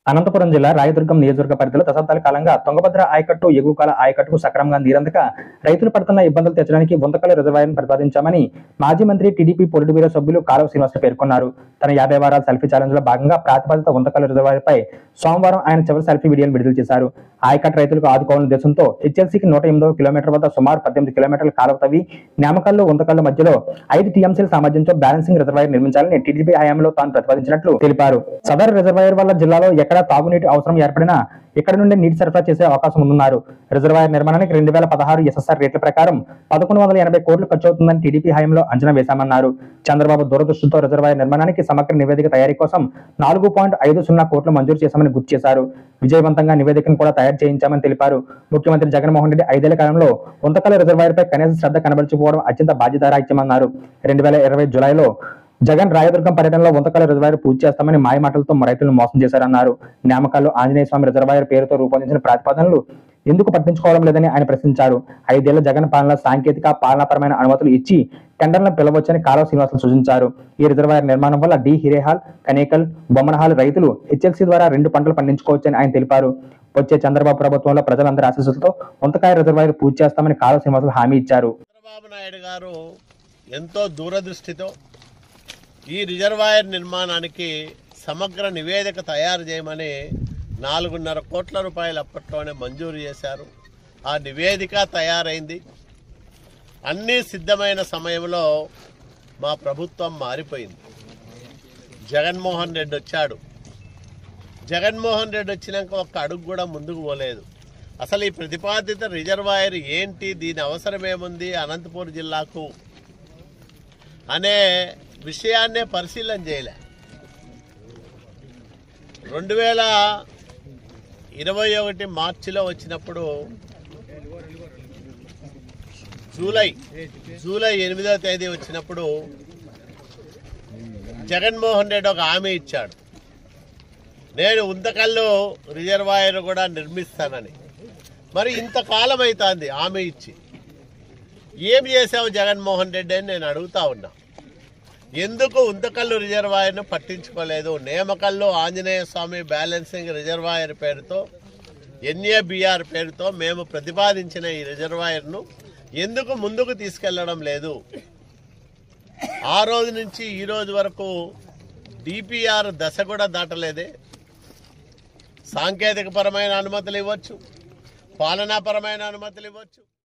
అనంతపురం జిల్లా రాయదుర్గం నియోజకవర్గ పరిధిలో దశాబ్దాల కాలంగా తుంగభద్ర ఆయకట్టు ఎగువకాల ఆయకట్టుకు సక్రమంగా నీరందక రైతులు పడుతున్న ఇబ్బందులు తెచ్చడానికి వంతకల రిజర్వాయర్ను ప్రతిపాదించామని మాజీ మంత్రి టీడీపీ పొలిట్ బ్యూరో సభ్యులు కాలువ శ్రీనివాసులు పేర్కొన్నారు తన యాభై వారాల సెల్ఫీ ఛాలెంజ్ లో భాగంగా ప్రాతిపదిత వంతకల రిజర్వాయర్ పై సోమవారం ఆయన చివరి సెల్ఫీ వీడియోను విడుదల చేశారు ఆయకట్టు రైతులకు ఆదుకోవాలనే ఉద్దేశంతో హెచ్ఎల్సీకి నూట ఎనిమిదో కిలోమీటర్ వద్ద సుమారు పద్దెనిమిది కిలోమీటర్ల కాలువ తవ్వి న్యామకాల్లో వంతకాల మధ్యలో ఐదు టీఎంసీల సామర్థ్యంతో బ్యాలెన్సింగ్ రిజర్వాయర్ నిర్మించాలని టీడీపీ హయాంలో తాను ప్రతిపాదించినట్లు తెలిపారు సదరు రిజర్వాయర్ వల్ల జిల్లాలో ఎక్కడ తాగునీటి అవసరం ఏర్పడినా ఇక్కడ నుండి నీటి సరఫరా చేసే అవకాశం ఉందన్నారు రిజర్వాయర్ నిర్మాణానికి రెండు వేల పదహారు ఎస్ఎస్ఆర్ రేట్ల ప్రకారం పదకొండు వందల ఎనభై కోట్లు ఖర్చు అవుతుందని టీడీపీ హయాంలో అంచనా వేశామన్నారు చంద్రబాబు దూరదృష్టితో రిజర్వాయర్ నిర్మాణానికి సమగ్ర నివేదిక తయారీ కోసం నాలుగు పాయింట్ ఐదు సున్నా కోట్లు మంజూరు చేశామని గుర్తు చేశారు విజయవంతంగా నివేదికను కూడా తయారు చేయించామని తెలిపారు ముఖ్యమంత్రి జగన్మోహన్ రెడ్డి ఐదేళ్ల కాలంలో వంతకల రిజర్వాయర్ పై కనీస శ్రద్ధ కనబరచుకోవడం అత్యంత బాధ్యతారాహిత్యమన్నారు రెండు వేల ఇరవై జులైలో జగన్ రాయదుర్గం పర్యటనలో వంతకాల రిజర్వాయర్ పూర్తి చేస్తామని మాయ మాటలతో రైతులను మోసం చేశారన్నారు న్యామకాల్లో ఆంజనేయ స్వామి రిజర్వాయర్ పేరుతో రూపొందించిన ప్రతిపాదనలు ఎందుకు పట్టించుకోవడం లేదని ఆయన ప్రశ్నించారు ఐదేళ్ల జగన్ పాలన సాంకేతిక పాలనాపరమైన అనుమతులు ఇచ్చి టెండర్లను పిలవచ్చని కాలువ శ్రీనివాసులు సూచించారు ఈ రిజర్వాయర్ నిర్మాణం వల్ల డి హిరేహాల్ కనేకల్ బొమ్మనహాల్ రైతులు హెచ్ఎల్సీ ద్వారా రెండు పంటలు పండించుకోవచ్చని ఆయన తెలిపారు వచ్చే చంద్రబాబు ప్రభుత్వంలో ప్రజలందరి ఆశీస్సులతో వంతకాయ రిజర్వాయర్ పూర్తి చేస్తామని కాలువ శ్రీనివాసులు హామీ ఇచ్చారు చంద్రబాబు నాయుడు గారు ఎంతో దూరదృష్టితో ఈ రిజర్వాయర్ నిర్మాణానికి సమగ్ర నివేదిక తయారు చేయమని నాలుగున్నర కోట్ల రూపాయలు అప్పట్లోనే మంజూరు చేశారు ఆ నివేదిక తయారైంది అన్నీ సిద్ధమైన సమయంలో మా ప్రభుత్వం మారిపోయింది జగన్మోహన్ రెడ్డి వచ్చాడు జగన్మోహన్ రెడ్డి వచ్చినాక ఒక్క అడుగు కూడా ముందుకు పోలేదు అసలు ఈ ప్రతిపాదిత రిజర్వాయర్ ఏంటి దీని అవసరం ఏముంది అనంతపూర్ జిల్లాకు అనే విషయాన్నే పరిశీలన చేయలే రెండు వేల ఇరవై ఒకటి మార్చిలో వచ్చినప్పుడు జూలై జూలై ఎనిమిదో తేదీ వచ్చినప్పుడు జగన్మోహన్ రెడ్డి ఒక హామీ ఇచ్చాడు నేను ఉంతకల్లో రిజర్వాయర్ కూడా నిర్మిస్తానని మరి ఇంతకాలం అవుతుంది హామీ ఇచ్చి ఏం చేసావు జగన్మోహన్ రెడ్డి అని నేను అడుగుతా ఉన్నా ఎందుకు ఉంతకల్లు రిజర్వాయర్ను పట్టించుకోలేదు నేమకల్లు ఆంజనేయ స్వామి బ్యాలెన్సింగ్ రిజర్వాయర్ పేరుతో ఎన్ఏబిఆర్ పేరుతో మేము ప్రతిపాదించిన ఈ రిజర్వాయర్ను ఎందుకు ముందుకు తీసుకెళ్లడం లేదు ఆ రోజు నుంచి ఈ రోజు వరకు డిపిఆర్ దశ కూడా దాటలేదే సాంకేతిక పరమైన అనుమతులు ఇవ్వచ్చు పాలనాపరమైన అనుమతులు ఇవ్వచ్చు